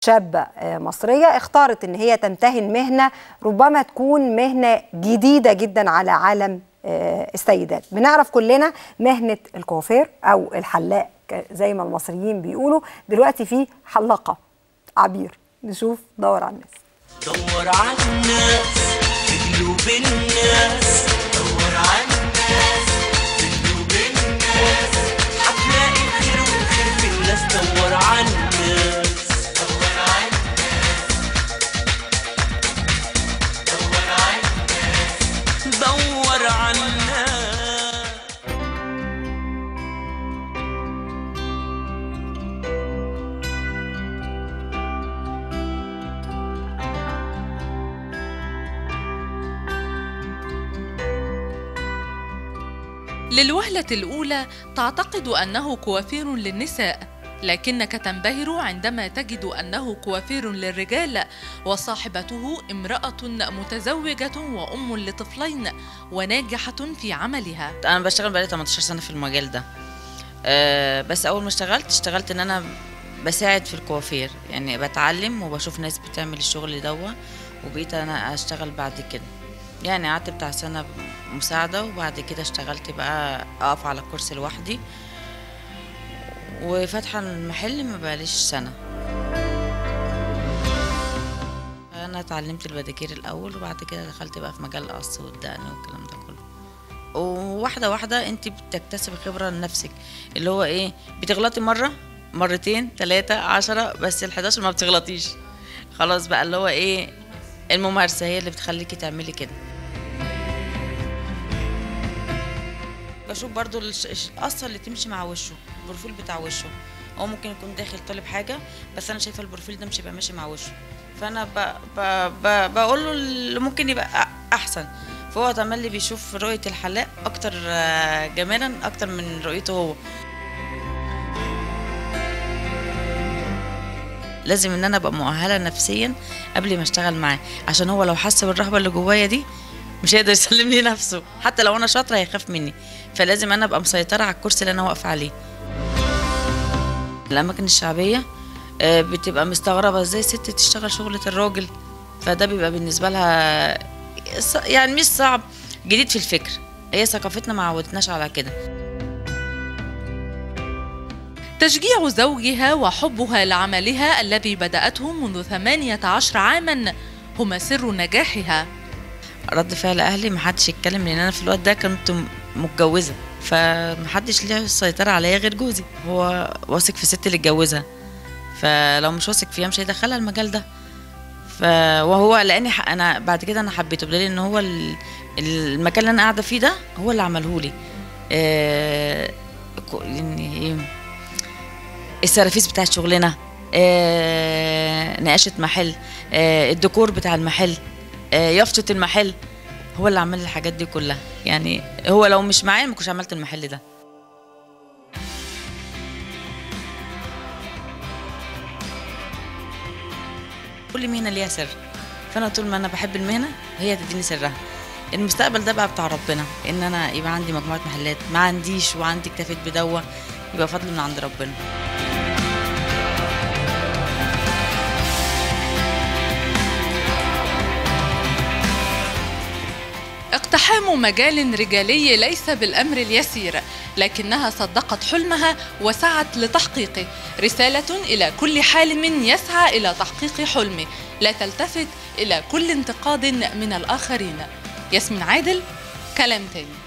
شابة مصرية اختارت ان هي تمتهن مهنة ربما تكون مهنة جديدة جدا على عالم السيدات بنعرف كلنا مهنة الكوافير او الحلاق زي ما المصريين بيقولوا دلوقتي في حلاقة عبير نشوف دور على الناس دور على الناس في قلوب الناس دور على الناس في قلوب الناس هتلاقي الخير والخير في الناس دور على الناس دور على الناس دور على الناس دور على الناس للوهلة الأولى تعتقد أنه كوافير للنساء لكنك تنبهر عندما تجد أنه كوافير للرجال وصاحبته امرأة متزوجة وأم لطفلين وناجحة في عملها انا بشتغل بقالي 18 سنه في المجال ده أه بس اول ما اشتغلت اشتغلت ان انا بساعد في الكوافير يعني بتعلم وبشوف ناس بتعمل الشغل دوا وبقيت انا اشتغل بعد كده يعني قعدت بتاع سنه مساعده وبعد كده اشتغلت بقى اقف على الكرسي لوحدي وفاتحه المحل ما بقاليش سنه انا اتعلمت البداكير الاول وبعد كده دخلت بقى في مجال القص والدقن والكلام ده كله وواحده واحده انت بتكتسبي خبره لنفسك اللي هو ايه بتغلطي مره مرتين ثلاثة عشرة بس ال11 ما بتغلطيش خلاص بقى اللي هو ايه الممارسة هي اللي بتخليكي تعملي كده بشوف برضو الش- الش- القصة اللي تمشي مع وشه البروفيل بتاع وشه هو ممكن يكون داخل طالب حاجة بس أنا شايفة البروفيل ده مش هيبقى ماشي مع وشه فأنا ب... ب... ب... بقول له اللي ممكن يبقى أ- أحسن فهو تملي بيشوف رؤية الحلاق أكتر آه، جمالا أكتر من رؤيته هو لازم ان انا ابقى مؤهله نفسيا قبل ما اشتغل معاه عشان هو لو حس بالرهبه اللي جوايا دي مش هيقدر يسلم لي نفسه حتى لو انا شاطره هيخاف مني فلازم انا ابقى مسيطره على الكرسي اللي انا واقفه عليه الاماكن الشعبيه آه، بتبقى مستغربه ازاي ست تشتغل شغله الراجل فده بيبقى بالنسبه لها ص- يعني مش صعب جديد في الفكر هي ثقافتنا ما عودتناش على كده تشجيع زوجها وحبها لعملها الذي بدأته منذ 18 عاما هما سر نجاحها رد فعل اهلي محدش يتكلم لان انا في الوقت ده كنت م- متجوزه فمحدش ليه السيطره عليا غير جوزي هو واثق في الست اللي اتجوزها فلو مش واثق فيها مش هيدخلها المجال ده ف وهو لاني ح- انا بعد كده انا حبيته بدليل ان هو ال- المكان اللي انا قاعده فيه ده هو اللي عمله لي آه كو- يعني ايه السرافيس بتاعت شغلنا آه نقاشة محل آه الديكور بتاع المحل آه يافطة المحل هو اللي عمل لي الحاجات دي كلها يعني هو لو مش معايا ما كنتش عملت المحل ده كل مهنة ليها سر فأنا طول ما أنا بحب المهنة هي تديني سرها المستقبل ده بقى بتاع ربنا ان انا يبقى عندي مجموعه محلات ما عنديش وعندي اكتفيت بدوه يبقى فضل من عند ربنا اقتحام مجال رجالي ليس بالأمر اليسير لكنها صدقت حلمها وسعت لتحقيقه رسالة إلى كل حالم يسعى إلى تحقيق حلمه لا تلتفت إلى كل انتقاد من الآخرين ياسمين عادل كلام تاني